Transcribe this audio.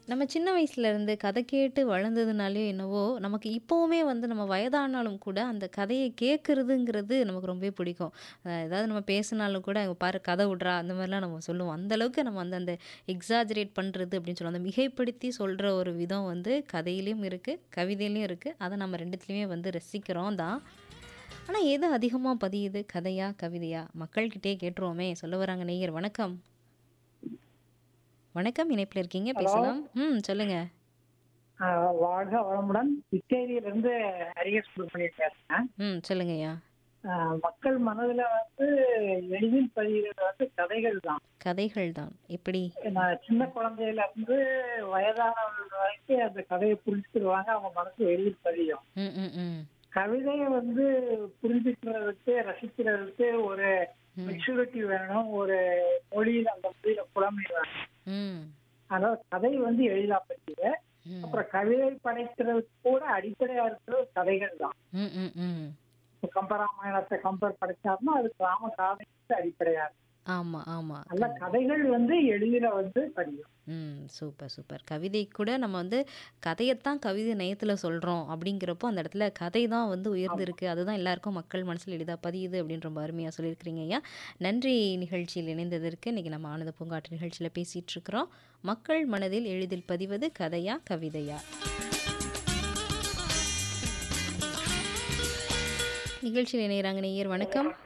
நம்ம சின்ன வயசுலேருந்து கதை கேட்டு வளர்ந்ததுனாலே என்னவோ, நமக்கு இப்பவுமே வந்து நம்ம வயதானாலும் கூட அந்த கதைய கேட்கறதுங்கிறது நமக்கு ரொம்பவே பிடிக்கும். அ ஏதாவது நம்ம பேசினாலும் கூட, "இங்க பாரு கதை விட்றா" அந்த மாரிலாம் நம்ம சொல்லுவோம். அந்த அளவுக்கு நம்ம வந்து அந்த எக்ஸாஜரேட் பண்றது அப்படின்னு சொல்லுவோம். அந்த மிகைப்படுத்தி சொல்ற ஒரு விதம் வந்து கதையிலயும் இருக்கு, கவிதையிலயும் இருக்கு. அத நம்ம 2த்துலயுமே வந்து ரசிக்கிறோம் தான். ஆனா எது அதிகமா பதியுது? கதையா? கவிதையா? மக்கள்கிட்டயே கேட்டுருவோமே! சொல்ல வராங்க நேயர் வணக்கம். வணக்கம். இணைப்பில இருக்கீங்க. ஹலோ. பேசலாம். ம். சொல்லுங்க. ஆ வாழ்க வளமுடன். இருந்து அரியர் சுப்பிரமணியன் பேசுறேன். ம். சொல்லுங்கய்யா. ஆ மக்கள் மனதுல வந்து எளிதில் பதிகிறது வந்து கதைகள் தான். கதைகள் தான். எப்படி? நான் சின்ன குழந்தையில இருந்து வயதானவர்கள் வரைக்கும் அந்த கதைய புரிஞ்சுக்கிடுவாங்க. அவங்க மனசுல எளிதில் பதியும். ம், ம், ம். கவிதைய வந்து புரிஞ்சுக்கிறதுக்கு, ரசிக்கிறதுக்கு ஒரு ம். மெச்சூரிட்டி வேணும். ஒரு மொழியில அந்த மொழியில புலமை வேணும். ம். அதனால கதை வந்து எளிதா பதியுது. ம். அப்புறம் கவிதை படைக்கிறதுக்கு கூட அடிப்படையா இருக்கிறது கதைகள் தான். ம், ம், ம். இப்ப கம்பராமாயணத்தை கம்பேர் படிச்சாருன்னா அது கிராம காதைக்கு அடிப்படையா இருக்கு. ஆமா, ஆமா. நல்ல கண்டிப்பா. கதைகள் வந்து எளிதில வந்து படியும். ம். Super, super. கவிதை கூட நம்ம வந்து கதையத்தான் கவிதை நயத்துல சொல்றோம் அப்படிங்கிறப்போ, அந்த இடத்துல கதை தான் வந்து ஆமா. உயர்ந்திருக்கு. அதுதான் எல்லாருக்கும் மக்கள் மனசுல எளிதா பதியுது அப்படின்னு ரொம்ப அருமையா சொல்லியிருக்கிறீங்க ஐயா. நன்றி நிகழ்ச்சியில் இணைந்ததற்கு. இன்னைக்கு நம்ம ஆனந்த பூங்காற்று நிகழ்ச்சியில பேசிட்டு இருக்கிறோம். மக்கள் மனதில் எளிதில் பதிவது கதையா? கவிதையா? நிகழ்ச்சியில் இணையறாங்க நேயர் வணக்கம்.